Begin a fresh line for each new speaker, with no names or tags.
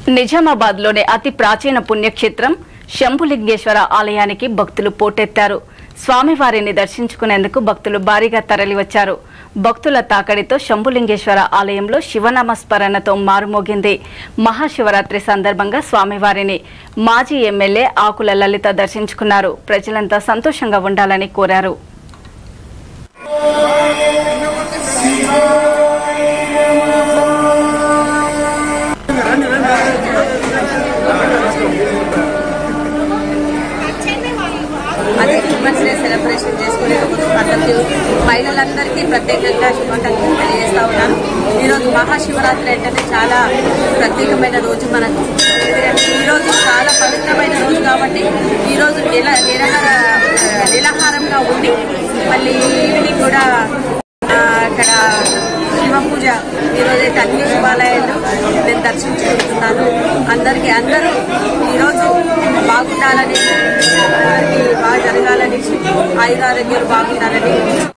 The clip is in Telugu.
నిజామాబాద్లోని అతి ప్రాచీన పుణ్యక్షేత్రం శంభులింగేశ్వర ఆలయానికి భక్తులు పోటెత్తారు స్వామివారిని దర్శించుకునేందుకు భక్తులు భారీగా తరలివచ్చారు భక్తుల తాకడితో శంభులింగేశ్వర ఆలయంలో శివనామ స్మరణతో మారుమోగింది మహాశివరాత్రి సందర్భంగా స్వామివారిని మాజీ ఎమ్మెల్యే ఆకుల లలిత దర్శించుకున్నారు ప్రజలంతా సంతోషంగా ఉండాలని కోరారు
అదే ఉమెన్స్ డే సెలబ్రేషన్ చేసుకునే ముందు అందరికీ మహిళలందరికీ ప్రత్యేకంగా శుభాకాంక్షలు తెలియజేస్తా ఉన్నాను ఈరోజు మహాశివరాత్రి అంటేనే చాలా ప్రత్యేకమైన రోజు మనకు ఎందుకంటే ఈరోజు చాలా పవిత్రమైన రోజు కాబట్టి ఈరోజు నిల నిరాహార నిరాహారంగా ఉండి మళ్ళీ ఈవినింగ్ కూడా ఆ, అక్కడ శివ పూజ ఈరోజైతే అన్ని శివాలయాలు నేను దర్శించుకుంటున్నాను అందరికీ అందరూ ఈరోజు బాగుండాలని అందరికీ బాగా జరగాలని ఆయురారోగ్యాలు బాగుండాలని